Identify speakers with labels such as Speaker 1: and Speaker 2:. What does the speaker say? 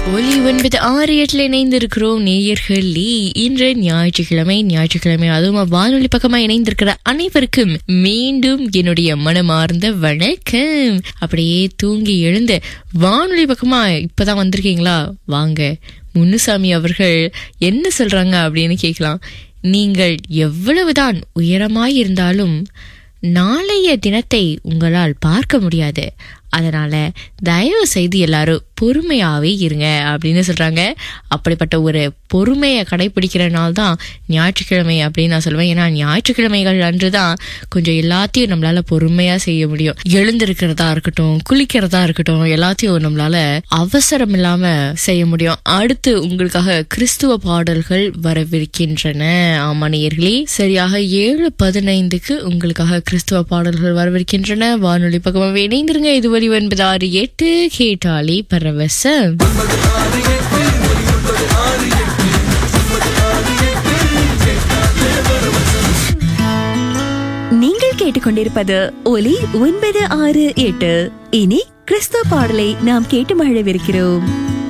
Speaker 1: ஒலி ஒன்பது ஆறு எட்டுல இணைந்திருக்கிறோம் நேயர்களே இன்று ஞாயிற்றுக்கிழமை ஞாயிற்றுக்கிழமை அதுவும் வானொலி பக்கமா இணைந்திருக்கிற அனைவருக்கும் மீண்டும் என்னுடைய மனமார்ந்த வணக்கம் அப்படியே தூங்கி எழுந்து வானொலி பக்கமா இப்பதான் வந்திருக்கீங்களா வாங்க முன்னுசாமி அவர்கள் என்ன சொல்றாங்க அப்படின்னு கேட்கலாம் நீங்கள் எவ்வளவுதான் உயரமாய் இருந்தாலும் நாளைய தினத்தை உங்களால் பார்க்க முடியாது அதனால தயவு செய்து எல்லாரும் பொறுமையாவே இருங்க அப்படின்னு சொல்றாங்க அப்படிப்பட்ட ஒரு பொறுமையை கடைபிடிக்கிற நாள் தான் ஞாயிற்றுக்கிழமை அப்படின்னு நான் சொல்லுவேன் ஏன்னா ஞாயிற்றுக்கிழமைகள் அன்று தான் கொஞ்சம் எல்லாத்தையும் நம்மளால பொறுமையா செய்ய முடியும் எழுந்திருக்கிறதா இருக்கட்டும் குளிக்கிறதா இருக்கட்டும் எல்லாத்தையும் நம்மளால அவசரம் இல்லாம செய்ய முடியும் அடுத்து உங்களுக்காக கிறிஸ்துவ பாடல்கள் வரவிருக்கின்றன ஆமானியர்களே சரியாக ஏழு பதினைந்துக்கு உங்களுக்காக கிறிஸ்துவ பாடல்கள் வரவிருக்கின்றன வானொலி பக்கமாக இணைந்திருங்க இது வரி ஒன்பது ஆறு எட்டு கேட்டாலே பரவசம்
Speaker 2: நீங்கள் கேட்டுக்கொண்டிருப்பது ஒலி ஒன்பது ஆறு எட்டு இனி கிறிஸ்துவ பாடலை நாம் கேட்டு மகிழவிருக்கிறோம்